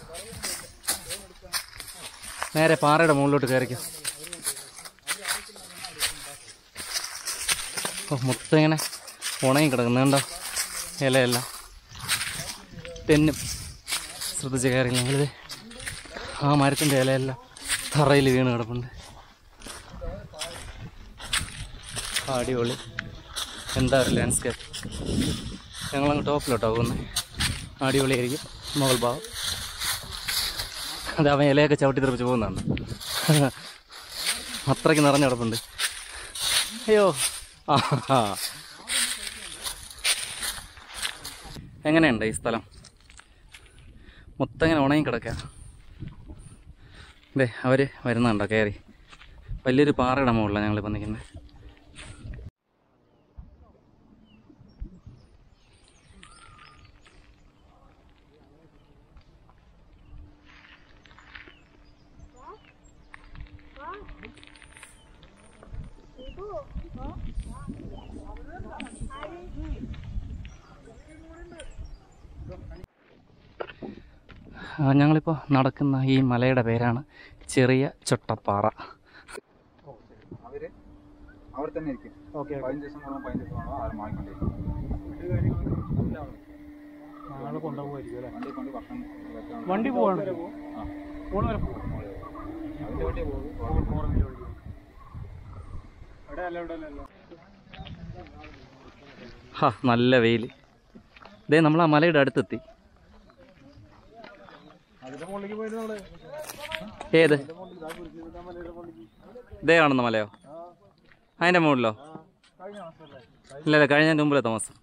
നേരെ പാറയുടെ മുകളിലോട്ട് കയറിക്കോ ഓ മൊത്തം ഇങ്ങനെ ഉണങ്ങി കിടക്കുന്നുണ്ടോ ഇലയെല്ലാം തെന്നും ശ്രദ്ധിച്ച് കയറിയില്ലെങ്കിൽ ഇത് ആ മരത്തിൻ്റെ ഇലയെല്ലാം തറയിൽ വീണ് കിടപ്പുണ്ട് ആ, അടിപൊളി എന്താ ഒരു ലാൻഡ്സ്കേപ്പ് ഞങ്ങളങ്ങ് ടോപ്പിലോട്ടോ പോകുന്നത് അടിപൊളിയായിരിക്കും മുകൾ ഭാഗം അത് അവൻ ഇലയൊക്കെ ചവിട്ടി തെറിപ്പിച്ച് പോകുന്നുണ്ട് അത്രയ്ക്ക് നിറഞ്ഞു കിടപ്പുണ്ട് അയ്യോ ആ ആ. എങ്ങനെയുണ്ട് ഈ സ്ഥലം മൊത്തം ഇങ്ങനെ ഉണങ്ങി കിടക്കുക അതെ അവർ വരുന്നുണ്ടോ കയറി വലിയൊരു പാറയുടെ മുകളിലാണ് ഞങ്ങളിപ്പോൾ നിൽക്കുന്നത് ആ, ഞങ്ങളിപ്പോൾ നടക്കുന്ന ഈ മലയുടെ പേരാണ് ചെറിയ ചൊട്ടപ്പാറ അവര് അവിടെ തന്നെ ഇരിക്കും പതിനഞ്ച് ദിവസം കൂടുമ്പോൾ പതിനഞ്ച് ദിവസം കൂടുമ്പോൾ ആരും മാറിക്കൊണ്ടിരിക്കും നാളെ കൊണ്ടുപോകുമായിരിക്കും അല്ലേ വണ്ടി കൊണ്ട് ഭക്ഷണം വെക്കണം. വണ്ടി പോവാണ് ആ. ഫോൺ വരെ പോകും അവരുടെ വീട്ടിൽ പോകും ഇവിടെ അല്ല ഇവിടെ അല്ല ഹാ നല്ല വെയിൽ ദേ നമ്മൾ ആ മലയുടെ അടുത്തെത്തി അതിന്റെ മുകളിലേക്ക് പോയിട്ട് നമ്മള് ഏത് ദേ കാണുന്ന മലയോ അതിൻ്റെ മുകളിലോ കഴിഞ്ഞ മാസമല്ലേ ഇല്ല ഇല്ല കഴിഞ്ഞതിൻ്റെ മുമ്പിലെ താമസം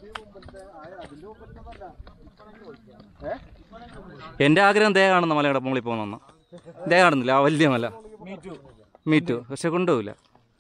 എൻ്റെ ആഗ്രഹം ദേ കാണുന്ന മലയുടെ മുകളിൽ പോകുന്ന ദേ കാണുന്നില്ല ആ വലിയ മല മീറ്റു മീറ്റു പക്ഷെ കൊണ്ടുപോകില്ല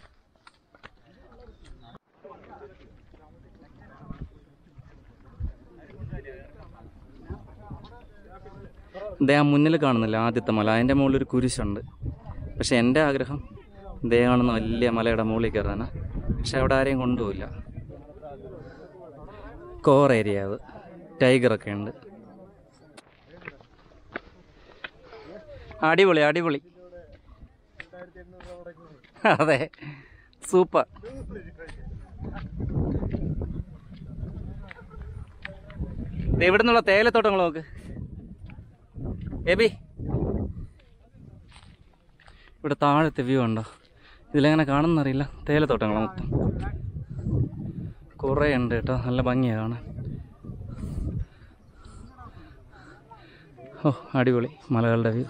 ദേ ആ മുന്നിൽ കാണുന്നില്ല ആദ്യത്തെ മല അതിൻ്റെ മുകളിൽ ഒരു കുരിശുണ്ട് പക്ഷെ എൻ്റെ ആഗ്രഹം ദേ കാണുന്ന വലിയ മലയുടെ മുകളിൽ കയറാനാണ് പക്ഷെ അവിടെ ആരെയും കൊണ്ടുപോകില്ല കോർ ഏരിയ അത് ടൈഗറൊക്കെ ഉണ്ട് അടിപൊളി അടിപൊളി അതെ സൂപ്പർ എവിടെ നിന്നുള്ള തേയിലത്തോട്ടങ്ങൾ നോക്ക് എബി ഇവിടെ താഴത്തെ വ്യൂ ഉണ്ടോ ഇതിലെങ്ങനെ കാണുന്നറിയില്ല തേയിലത്തോട്ടങ്ങൾ മൊത്തം കുറേ ഉണ്ട് കേട്ടോ നല്ല ഭംഗിയാണ് കാണാൻ ഓ അടിപൊളി മലകളുടെ വ്യൂ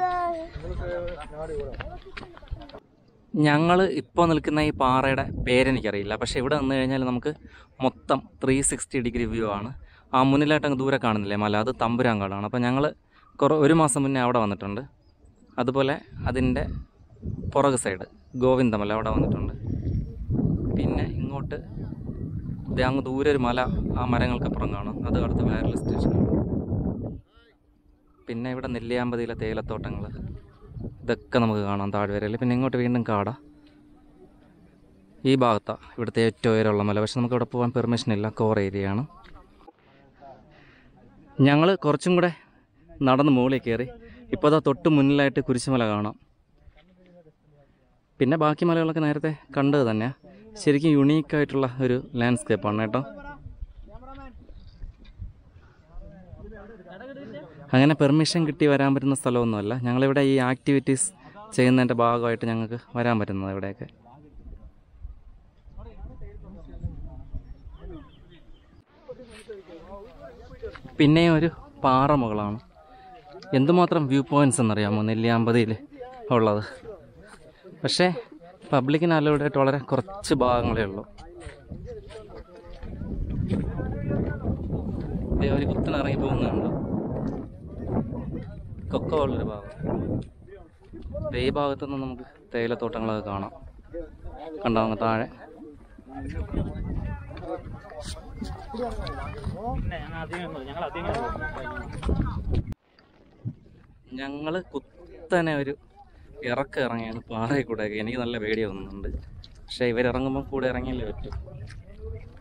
ഞങ്ങൾ ഇപ്പോൾ നിൽക്കുന്ന ഈ പാറയുടെ പേരെനിക്കറിയില്ല പക്ഷേ ഇവിടെ നിന്ന് കഴിഞ്ഞാൽ നമുക്ക് മൊത്തം ത്രീ സിക്സ്റ്റി ഡിഗ്രി വ്യൂ ആണ് ആ മുന്നിലായിട്ട് അങ്ങ് ദൂരെ കാണുന്നില്ലേ മല അത് തമ്പുരാങ്കാടാണ് അപ്പോൾ ഞങ്ങൾ കുറേ ഒരു മാസം മുന്നേ അവിടെ വന്നിട്ടുണ്ട് അതുപോലെ അതിൻ്റെ പുറക് സൈഡ് ഗോവിന്ദമല അവിടെ വന്നിട്ടുണ്ട് പിന്നെ ഇങ്ങോട്ട് ദേ അങ്ങ് ദൂരെ ഒരു മല ആ മരങ്ങൾക്കപ്പുറം കാണാം അത് അടുത്ത വയർലെസ് സ്റ്റേഷനാണ് പിന്നെ ഇവിടെ നെല്ലിയാമ്പതിയിലെ തേയിലത്തോട്ടങ്ങൾ ഇതൊക്കെ നമുക്ക് കാണാം താഴ്വരയിൽ പിന്നെ ഇങ്ങോട്ട് വീണ്ടും കാട ഈ ഭാഗത്താണ് ഇവിടുത്തെ ഏറ്റവും ഉയരമുള്ള മല പക്ഷെ നമുക്ക് ഇവിടെ പോകാൻ പെർമിഷൻ ഇല്ല കോർ ഏരിയയാണ് ഞങ്ങൾ കുറച്ചും കൂടെ നടന്ന് മുകളിൽ കയറി ഇപ്പോൾ അതാ തൊട്ട് മുന്നിലായിട്ട് കുരിശുമല കാണാം പിന്നെ ബാക്കി മലകളൊക്കെ നേരത്തെ കണ്ടത് തന്നെയാണ് ശരിക്കും യുണീക്കായിട്ടുള്ള ഒരു ലാൻഡ്സ്കേപ്പാണ് കേട്ടോ അങ്ങനെ പെർമിഷൻ കിട്ടി വരാൻ പറ്റുന്ന സ്ഥലമൊന്നുമല്ല ഞങ്ങളിവിടെ ഈ ആക്ടിവിറ്റീസ് ചെയ്യുന്നതിൻ്റെ ഭാഗമായിട്ട് ഞങ്ങൾക്ക് വരാൻ പറ്റുന്നത് ഇവിടെയൊക്കെ പിന്നെ ഒരു പാറമുകളാണ് എന്തുമാത്രം വ്യൂ പോയിന്റ്സ് എന്നറിയാമോ നെല്ലിയാമ്പതിയിൽ ഉള്ളത് പക്ഷേ പബ്ലിക്കിന് അലൗഡ് ആയിട്ട് വളരെ കുറച്ച് ഭാഗങ്ങളേ ഉള്ളൂ ദേ ഒരു കുത്തനെ ഇറങ്ങി പോകുന്നുണ്ട് കൊക്ക ഉള്ളൊരു ഭാഗം ദേ ഈ ഭാഗത്തുനിന്ന് നമുക്ക് തേയിലത്തോട്ടങ്ങളൊക്കെ കാണാം കണ്ടോ അങ്ങ് താഴെ ഞങ്ങൾ അധികം ഞങ്ങൾ കുത്തനെ ഒരു ഇറക്കം ഇറങ്ങിയാണ് പാറയിൽ കൂടെ എനിക്ക് നല്ല പേടി തോന്നുന്നുണ്ട് പക്ഷെ ഇവരിറങ്ങുമ്പോൾ കൂടെ ഇറങ്ങിയല്ലേ പറ്റൂ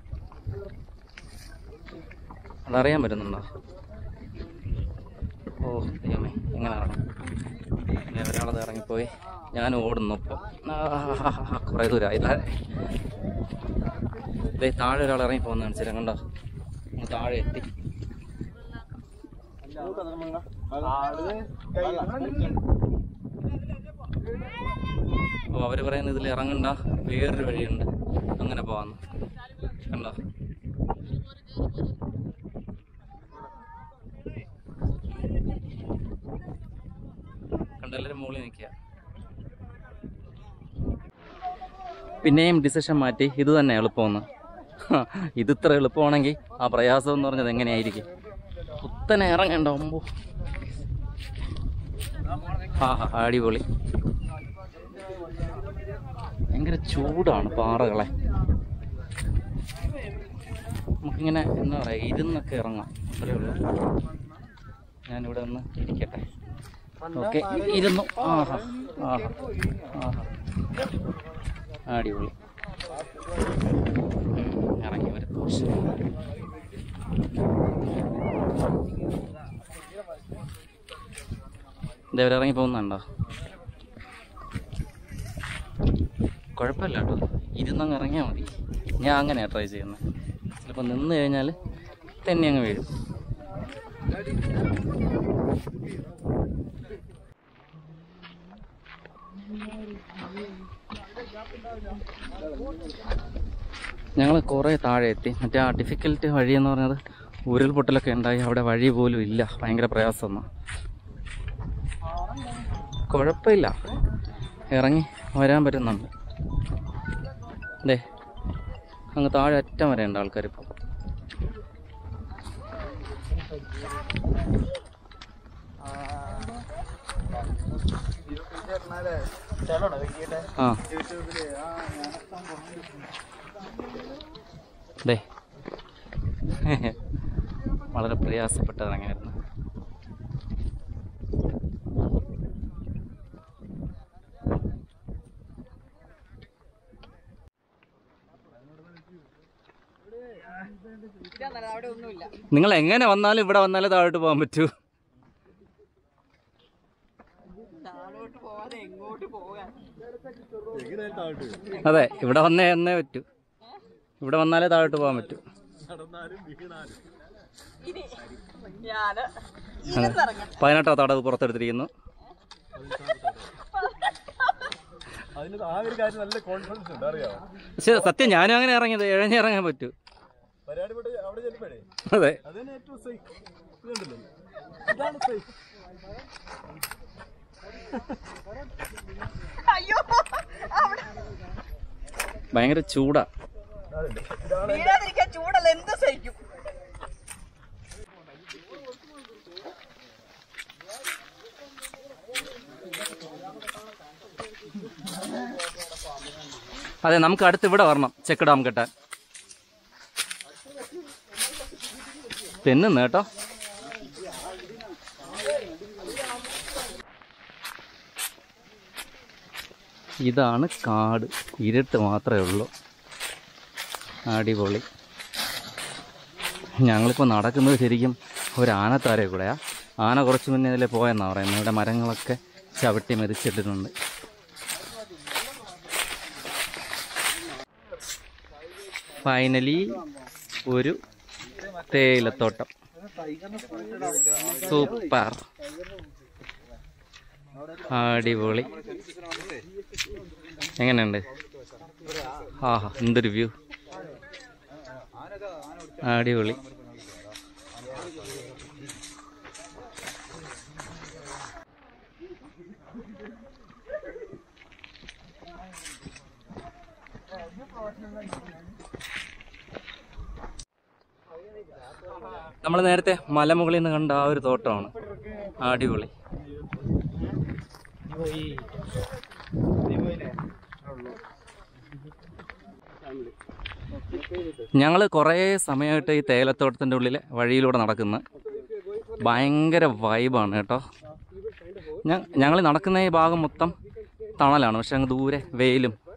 അതറിയാൻ പറ്റുന്നുണ്ടോ ഓ ഓ ദൈവമേ എങ്ങനെ ഇറങ്ങും ദേ ഒരാളത് ഇറങ്ങിപ്പോയി ഞാൻ ഓടുന്നു ഇപ്പം കുറേ ദൂരമായി താഴെ ദേ താഴെ ഒരാൾ ഇറങ്ങി പോകുന്ന കാണിച്ചില്ല കണ്ടോ അങ്ങ് താഴെ എത്തി അപ്പോൾ അവർ പറയുന്നത് ഇതിൽ ഇറങ്ങണ്ട വേറൊരു വഴിയുണ്ട് അങ്ങനെ പോവാന്ന് കണ്ടോ കണ്ടോ എല്ലാവരും മുകളിൽ നിൽക്കുക പിന്നെയും ഡിസിഷൻ മാറ്റി ഇത് തന്നെ എളുപ്പമെന്ന് ഹ, ഇത് ഇത്ര എളുപ്പമാണെങ്കിൽ ആ പ്രയാസം എന്ന് പറഞ്ഞത് എങ്ങനെയായിരിക്കും കുത്തനെ ഇറങ്ങണ്ട ഒമ്പോ ആ ഹാ അടിപൊളി ഭയങ്കര ചൂടാണ് പാറകളെ നമുക്കിങ്ങനെ എന്താ പറയുക ഇരുന്നൊക്കെ ഇറങ്ങാം അത്രേ ഉള്ളൂ ഞാനിവിടെ ഒന്ന് ഇരിക്കട്ടെ ഓക്കെ ഇരുന്നു ആഹാ ആഹാ ആഹാ അടിപൊളി ഉം, ഇറങ്ങി ഒരു പോർഷൻ ഇതേവരെ ഇറങ്ങി പോകുന്നുണ്ടോ കുഴപ്പമില്ല കേട്ടോ ഇരുന്നങ്ങ് ഇറങ്ങിയാൽ മതി ഞാൻ അങ്ങനെയാണ് ട്രൈ ചെയ്യുന്നത് ചിലപ്പോൾ നിന്ന് കഴിഞ്ഞാൽ തന്നെ അങ്ങ് വീഴും ഞങ്ങൾ കുറേ താഴെ എത്തി മറ്റേ ആ ഡിഫിക്കൽട്ട് വഴി എന്ന് പറഞ്ഞത് ഉരുൾപൊട്ടലൊക്കെ ഉണ്ടായി അവിടെ വഴി പോലും ഇല്ല ഭയങ്കര പ്രയാസമാണ് കുഴപ്പമില്ല ഇറങ്ങി വരാൻ പറ്റുന്നുണ്ട് അതെ അങ്ങ് താഴെ അറ്റം വരെ ഉണ്ട് ആൾക്കാർ ഇപ്പോൾ ആ അതെ വളരെ പ്രയാസപ്പെട്ട് ഇറങ്ങിയായിരുന്നു അവിടെ ഒന്നുമില്ല നിങ്ങൾ എങ്ങനെ വന്നാലും ഇവിടെ വന്നാലേ താഴോട്ട് പോകാൻ പറ്റൂ താഴോട്ട് പോവാതെ എങ്ങോട്ട് പോകാൻ അതെ ഇവിടെ വന്നേ എന്നേ പറ്റൂ ഇവിടെ വന്നാലേ താഴോട്ട് പോകാൻ പറ്റൂ ഇനി ഞാന് അതെ. പതിനെട്ടോ തടവ് പുറത്തെടുത്തിരിക്കുന്നു അതിന് ആ ഒരു കാര്യം നല്ല കോൺഫിഡൻസ് ഉണ്ട് അറിയാമോ പക്ഷെ സത്യം ഞാനും അങ്ങനെ ഇറങ്ങിയത് ഇഴഞ്ഞ് ഇറങ്ങാൻ പറ്റൂ പരിപാടി പോയിട്ട് അവിടെ ചെല്ലുമ്പോഴേ അതെ അതിന് ഏറ്റവും സേഫ് ഇതുണ്ടല്ലോ ഇതാണ് സേഫ് അയ്യോ അവിടെ ഭയങ്കര ചൂടാ വീഴാതിരിക്കാൻ ചൂടല്ല എന്ത് സഹിക്കും അതെ നമുക്ക് അടുത്ത് ഇവിടെ വരണം ചെക്ക് ഡാം കെട്ടാൻ തെന്നുന്നു കേട്ടോ ഇതാണ് കാട് ഇരുട്ട് മാത്രമേ ഉള്ളൂ അടിപൊളി ഞങ്ങളിപ്പോൾ നടക്കുന്നത് ശരിക്കും ഒരു ആനത്താരെ കൂടെയാ ആന കുറച്ച് മുന്നേ ഇതിലെ പോയെന്നാണ് പറയുന്നത് ഇവിടെ മരങ്ങളൊക്കെ ചവിട്ടി മെതിച്ചിട്ടിട്ടുണ്ട് ഫൈനലി ഒരു തേയിലത്തോട്ടം സൂപ്പർ അടിപൊളി എങ്ങനെയുണ്ട് ആഹാ എന്തൊരു വ്യൂ അടിപൊളി നമ്മൾ നേരത്തെ മലമുകളിൽ നിന്ന് കണ്ട ആ ഒരു തോട്ടമാണ് അടിപൊളി ഞങ്ങൾ കുറേ സമയമായിട്ട് ഈ തേയിലത്തോട്ടത്തിൻ്റെ ഉള്ളിൽ വഴിയിലൂടെ നടക്കുന്നത് ഭയങ്കര വൈബാണ് കേട്ടോ ഞങ്ങൾ നടക്കുന്ന ഈ ഭാഗം മൊത്തം തണലാണ് പക്ഷെ അങ്ങ് ദൂരെ വെയിലും